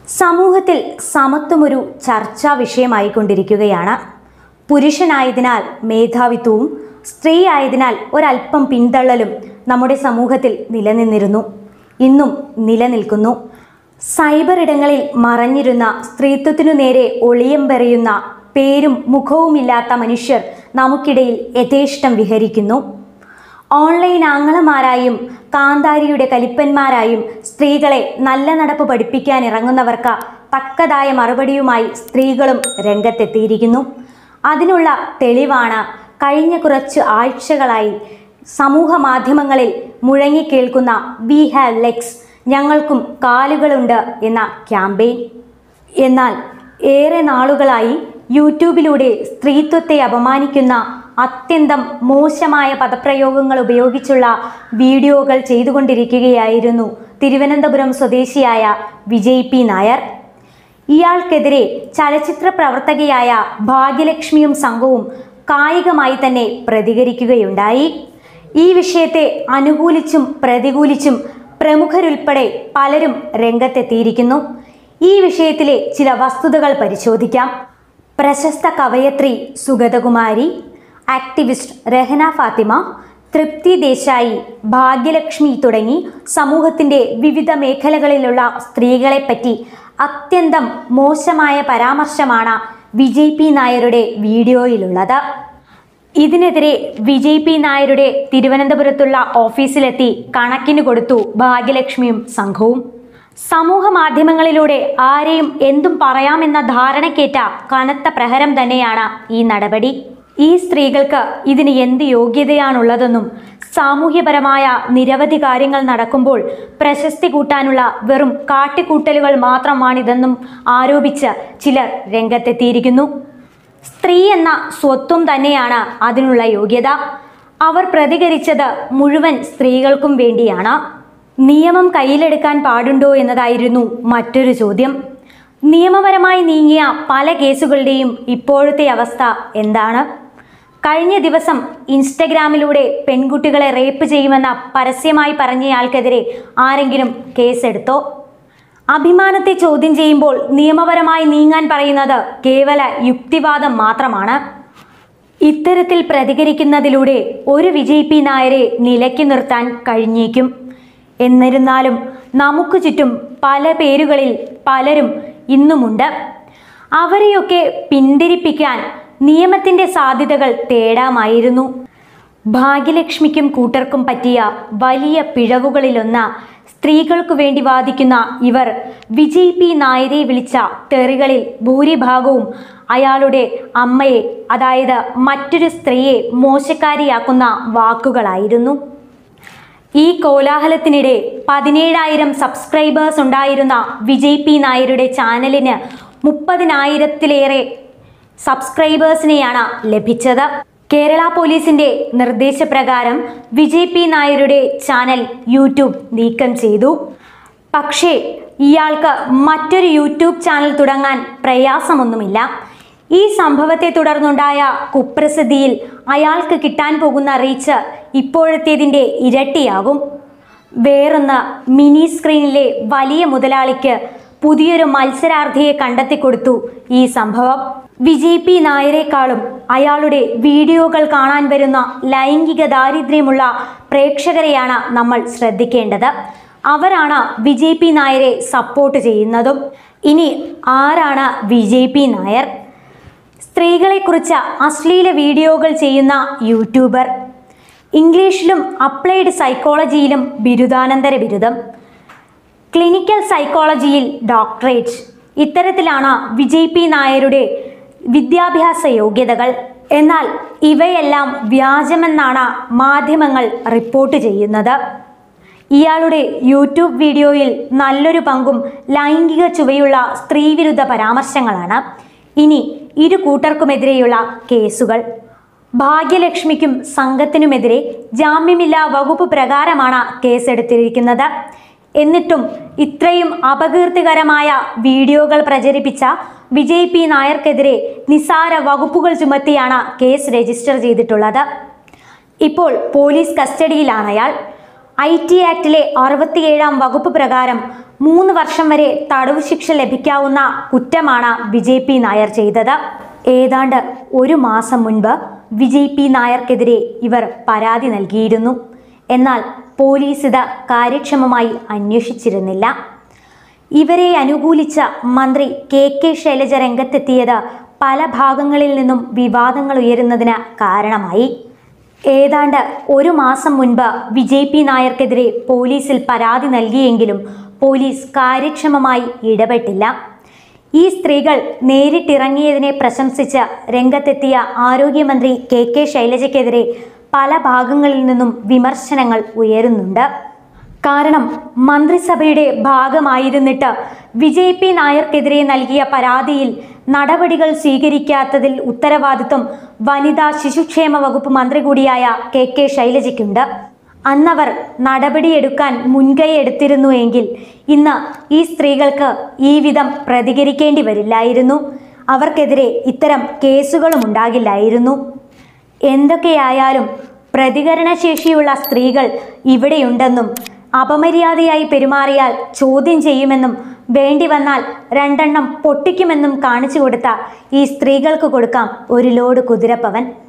സമൂഹത്തിൽ സമത്വമൊരു ചർച്ചാ വിഷയമായിക്കൊണ്ടിരിക്കുകയാണ് പുരുഷനായതിനാൽ മേധാവിത്വവും സ്ത്രീ ആയതിനാൽ ഒരല്പം പിന്തള്ളലും നമ്മുടെ സമൂഹത്തിൽ നിലനിന്നിരുന്നു ഇന്നും നിലനിൽക്കുന്നു സൈബർ ഇടങ്ങളിൽ മറഞ്ഞിരുന്ന സ്ത്രീത്വത്തിനു നേരെ ഒളിയമ്പെറിയുന്ന പേരും മുഖവുമില്ലാത്ത മനുഷ്യർ നമുക്കിടയിൽ യഥേഷ്ടം വിഹരിക്കുന്നു ഓൺലൈൻ ആങ്ങളമാരായും കാന്താരിയുടെ കലിപ്പന്മാരായും സ്ത്രീകളെ നല്ല നടപ്പ് പഠിപ്പിക്കാൻ ഇറങ്ങുന്നവർക്ക് തക്കതായ മറുപടിയുമായി സ്ത്രീകളും രംഗത്തെത്തിയിരിക്കുന്നു അതിനുള്ള തെളിവാണ് കഴിഞ്ഞ കുറച്ച് ആഴ്ചകളായി സമൂഹ മാധ്യമങ്ങളിൽ മുഴങ്ങിക്കേൾക്കുന്ന വി ഹാവ് ലെഗ്സ് ഞങ്ങൾക്കും കാലുകളുണ്ട് എന്ന ക്യാമ്പയിൻ എന്നാൽ ഏറെ നാളുകളായി യൂട്യൂബിലൂടെ സ്ത്രീത്വത്തെ അപമാനിക്കുന്ന അത്യന്തം മോശമായ പദപ്രയോഗങ്ങൾ ഉപയോഗിച്ചുള്ള വീഡിയോകൾ ചെയ്തുകൊണ്ടിരിക്കുകയായിരുന്നു തിരുവനന്തപുരം സ്വദേശിയായ വിജയ് പി നായർ ഇയാൾക്കെതിരെ ചലച്ചിത്ര പ്രവർത്തകയായ ഭാഗ്യലക്ഷ്മിയും സംഘവും കായികമായി തന്നെ പ്രതികരിക്കുകയുണ്ടായി ഈ വിഷയത്തെ അനുകൂലിച്ചും പ്രതികൂലിച്ചും പ്രമുഖരുൾപ്പെടെ പലരും രംഗത്തെത്തിയിരിക്കുന്നു ഈ വിഷയത്തിലെ ചില വസ്തുതകൾ പരിശോധിക്കാം പ്രശസ്ത കവയത്രി സുഗതകുമാരി ആക്ടിവിസ്റ്റ് രഹന ഫാത്തിമ തൃപ്തി ദേശായി ഭാഗ്യലക്ഷ്മി തുടങ്ങി സമൂഹത്തിൻ്റെ വിവിധ മേഖലകളിലുള്ള സ്ത്രീകളെപ്പറ്റി അത്യന്തം മോശമായ പരാമർശമാണ് വിജയ് പി നായരുടെ വീഡിയോയിലുള്ളത് ഇതിനെതിരെ വിജയ് പി നായരുടെ തിരുവനന്തപുരത്തുള്ള ഓഫീസിലെത്തി കണക്കിന് കൊടുത്തു ഭാഗ്യലക്ഷ്മിയും സംഘവും സമൂഹ മാധ്യമങ്ങളിലൂടെ ആരെയും എന്തും പറയാമെന്ന ധാരണക്കേറ്റ കനത്ത പ്രഹരം തന്നെയാണ് ഈ നടപടി ഈ സ്ത്രീകൾക്ക് ഇതിന് എന്ത് യോഗ്യതയാണുള്ളതെന്നും സാമൂഹ്യപരമായ നിരവധി കാര്യങ്ങൾ നടക്കുമ്പോൾ പ്രശസ്തി കൂട്ടാനുള്ള വെറും കാട്ടിക്കൂട്ടലുകൾ മാത്രമാണിതെന്നും ആരോപിച്ച് ചിലർ രംഗത്തെത്തിയിരിക്കുന്നു സ്ത്രീ എന്ന സ്വത്വം തന്നെയാണ് അതിനുള്ള യോഗ്യത അവർ പ്രതികരിച്ചത് മുഴുവൻ സ്ത്രീകൾക്കും വേണ്ടിയാണ് നിയമം കയ്യിലെടുക്കാൻ പാടുണ്ടോ എന്നതായിരുന്നു മറ്റൊരു ചോദ്യം നിയമപരമായി നീങ്ങിയ പല കേസുകളുടെയും ഇപ്പോഴത്തെ അവസ്ഥ എന്താണ് കഴിഞ്ഞ ദിവസം ഇൻസ്റ്റഗ്രാമിലൂടെ പെൺകുട്ടികളെ റേപ്പ് ചെയ്യുമെന്ന പരസ്യമായി പറഞ്ഞയാൾക്കെതിരെ ആരെങ്കിലും കേസെടുത്തോ അഭിമാനത്തെ ചോദ്യം ചെയ്യുമ്പോൾ നിയമപരമായി നീങ്ങാൻ പറയുന്നത് കേവല യുക്തിവാദം മാത്രമാണ് ഇത്തരത്തിൽ പ്രതികരിക്കുന്നതിലൂടെ ഒരു വിജയ് പി നായരെ നിലയ്ക്ക് നിർത്താൻ കഴിഞ്ഞേക്കും എന്നിരുന്നാലും നമുക്ക് ചുറ്റും പല പേരുകളിൽ പലരും ഇന്നുമുണ്ട് അവരെയൊക്കെ പിന്തിരിപ്പിക്കാൻ നിയമത്തിൻ്റെ സാധ്യതകൾ തേടാമായിരുന്നു ഭാഗ്യലക്ഷ്മിക്കും കൂട്ടർക്കും പറ്റിയ വലിയ പിഴവുകളിലൊന്ന് സ്ത്രീകൾക്കു വേണ്ടി വാദിക്കുന്ന ഇവർ വിജയ് പി നായരെ വിളിച്ച തെറികളിൽ ഭൂരിഭാഗവും അയാളുടെ അമ്മയെ അതായത് മറ്റൊരു സ്ത്രീയെ മോശക്കാരിയാക്കുന്ന വാക്കുകളായിരുന്നു ഈ കോലാഹലത്തിനിടെ പതിനേഴായിരം സബ്സ്ക്രൈബേഴ്സ് ഉണ്ടായിരുന്ന വിജയ് പി നായരുടെ ചാനലിന് മുപ്പതിനായിരത്തിലേറെ സബ്സ്ക്രൈബേഴ്സിനെയാണ് ലഭിച്ചത് കേരള പോലീസിന്റെ നിർദ്ദേശപ്രകാരം വിജയ് പി നായരുടെ ചാനൽ യൂട്യൂബ് നീക്കം ചെയ്തു പക്ഷേ ഇയാൾക്ക് മറ്റൊരു യൂട്യൂബ് ചാനൽ തുടങ്ങാൻ പ്രയാസമൊന്നുമില്ല ഈ സംഭവത്തെ തുടർന്നുണ്ടായ കുപ്രസിദ്ധിയിൽ അയാൾക്ക് കിട്ടാൻ പോകുന്ന റീച്ച് ഇപ്പോഴത്തേതിൻ്റെ ഇരട്ടിയാകും വേറൊന്ന് മിനി സ്ക്രീനിലെ വലിയ മുതലാളിക്ക് പുതിയൊരു മത്സരാർത്ഥിയെ കണ്ടെത്തിക്കൊടുത്തു ഈ സംഭവം വിജയ് പി നായരെക്കാളും അയാളുടെ വീഡിയോകൾ കാണാൻ വരുന്ന ലൈംഗിക ദാരിദ്ര്യമുള്ള പ്രേക്ഷകരെയാണ് നമ്മൾ ശ്രദ്ധിക്കേണ്ടത് അവരാണ് വിജയ് പി നായരെ സപ്പോർട്ട് ചെയ്യുന്നതും ഇനി ആരാണ് വിജയ് പി നായർ സ്ത്രീകളെക്കുറിച്ച് അശ്ലീല വീഡിയോകൾ ചെയ്യുന്ന യൂട്യൂബർ ഇംഗ്ലീഷിലും അപ്ലൈഡ് സൈക്കോളജിയിലും ബിരുദാനന്തര ബിരുദം ക്ലിനിക്കൽ സൈക്കോളജിയിൽ ഡോക്ടറേറ്റ് ഇത്തരത്തിലാണ് വിജയ് പി നായരുടെ വിദ്യാഭ്യാസ യോഗ്യതകൾ എന്നാൽ ഇവയെല്ലാം വ്യാജമെന്നാണ് മാധ്യമങ്ങൾ റിപ്പോർട്ട് ചെയ്യുന്നത് ഇയാളുടെ യൂട്യൂബ് വീഡിയോയിൽ നല്ലൊരു പങ്കും ലൈംഗിക ചുവയുള്ള സ്ത്രീവിരുദ്ധ പരാമർശങ്ങളാണ് ഇനി ഇരു കൂട്ടർക്കുമെതിരെയുള്ള കേസുകൾ ഭാഗ്യലക്ഷ്മിക്കും സംഘത്തിനുമെതിരെ ജാമ്യമില്ലാ വകുപ്പ് പ്രകാരമാണ് കേസെടുത്തിരിക്കുന്നത് എന്നിട്ടും ഇത്രയും അപകീർത്തികരമായ വീഡിയോകൾ പ്രചരിപ്പിച്ച വിജയ് പി നായർക്കെതിരെ നിസാര വകുപ്പുകൾ ചുമത്തിയാണ് കേസ് രജിസ്റ്റർ ചെയ്തിട്ടുള്ളത് ഇപ്പോൾ പോലീസ് കസ്റ്റഡിയിലാണ് അയാൾ ഐ ടി ആക്ടിലെ അറുപത്തിയേഴാം വകുപ്പ് പ്രകാരം മൂന്ന് വർഷം വരെ തടവ് ശിക്ഷ ലഭിക്കാവുന്ന കുറ്റമാണ് വിജയ് പി നായർ ചെയ്തത് ഏതാണ്ട് ഒരു മാസം മുൻപ് വിജയ് പി നായർക്കെതിരെ ഇവർ പരാതി നൽകിയിരുന്നു എന്നാൽ പോലീസ് ഇത് കാര്യക്ഷമമായി അന്വേഷിച്ചിരുന്നില്ല ഇവരെ അനുകൂലിച്ച മന്ത്രി കെ കെ ശൈലജ രംഗത്തെത്തിയത് പല ഭാഗങ്ങളിൽ നിന്നും വിവാദങ്ങൾ ഉയരുന്നതിന് കാരണമായി ഏതാണ്ട് ഒരു മാസം മുൻപ് വിജയ് പി നായർക്കെതിരെ പോലീസിൽ പരാതി നൽകിയെങ്കിലും പോലീസ് കാര്യക്ഷമമായി ഇടപെട്ടില്ല ഈ സ്ത്രീകൾ നേരിട്ടിറങ്ങിയതിനെ പ്രശംസിച്ച് രംഗത്തെത്തിയ ആരോഗ്യമന്ത്രി കെ കെ ശൈലജയ്ക്കെതിരെ പല ഭാഗങ്ങളിൽ നിന്നും വിമർശനങ്ങൾ ഉയരുന്നുണ്ട് കാരണം മന്ത്രിസഭയുടെ ഭാഗമായിരുന്നിട്ട് വിജയ് പി നായർക്കെതിരെ നൽകിയ പരാതിയിൽ നടപടികൾ സ്വീകരിക്കാത്തതിൽ ഉത്തരവാദിത്വം വനിതാ ശിശുക്ഷേമ വകുപ്പ് മന്ത്രി കൂടിയായ കെ കെ ശൈലജയ്ക്കുണ്ട് അന്നവർ നടപടിയെടുക്കാൻ മുൻകൈ എടുത്തിരുന്നു എങ്കിൽ ഇന്ന് ഈ സ്ത്രീകൾക്ക് ഈ വിധം പ്രതികരിക്കേണ്ടി വരില്ലായിരുന്നു അവർക്കെതിരെ ഇത്തരം കേസുകളും ഉണ്ടാകില്ലായിരുന്നു എന്തൊക്കെയായാലും പ്രതികരണശേഷിയുള്ള സ്ത്രീകൾ ഇവിടെയുണ്ടെന്നും അപമര്യാദയായി പെരുമാറിയാൽ ചോദ്യം ചെയ്യുമെന്നും വേണ്ടി വന്നാൽ രണ്ടെണ്ണം പൊട്ടിക്കുമെന്നും കാണിച്ചു കൊടുത്ത ഈ സ്ത്രീകൾക്ക് കൊടുക്കാം ഒരു ലോഡ് കുതിരപ്പവൻ